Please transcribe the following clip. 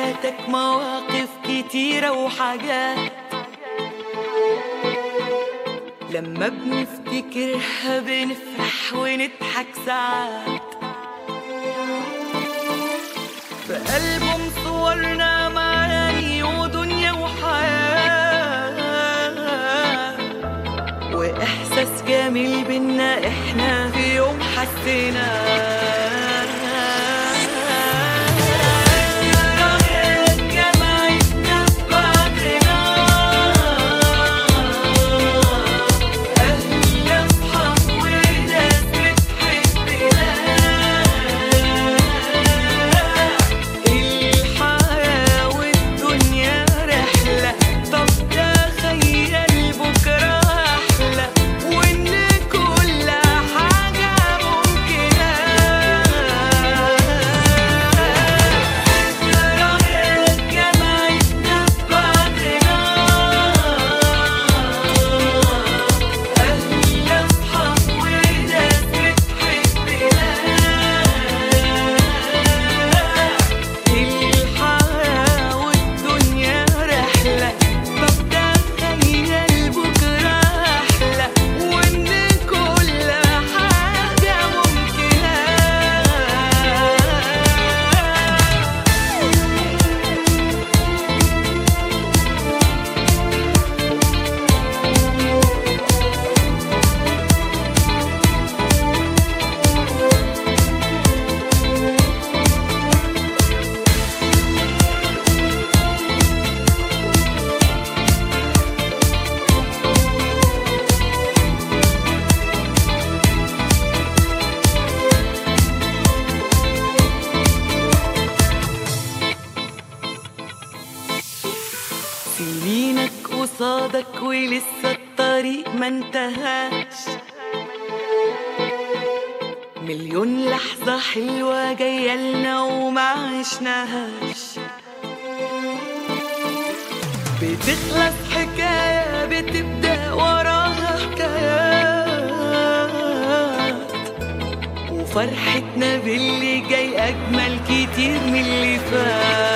حياتك مواقف كتيرة وحاجات لما بنفتكرها بنفرح ونضحك ساعات في ألبوم صورنا معاني ودنيا وحياة وإحساس جميل بينا إحنا في يوم حسيناه جمعتنا ببعضنا أهل أصحاب وناس بتحبنا الحياة والدنيا رحلة طب تخيل بكرة أحلى وإن كل حاجة ممكنة ذكريات جمعتنا ببعضنا أهل أصحاب وناس بتحبنا الحياة والدنيا رحلة طب تخيل بكرة أحلى وإن كل حاجة ممكنة سنينك قصادك ولسه الطريق ما انتهاش مليون لحظة حلوة جاية لنا وما عشناهاش بتخلص حكاية بتبدأ وراها حكايات وفرحتنا باللي جاي أجمل كتير من اللي فات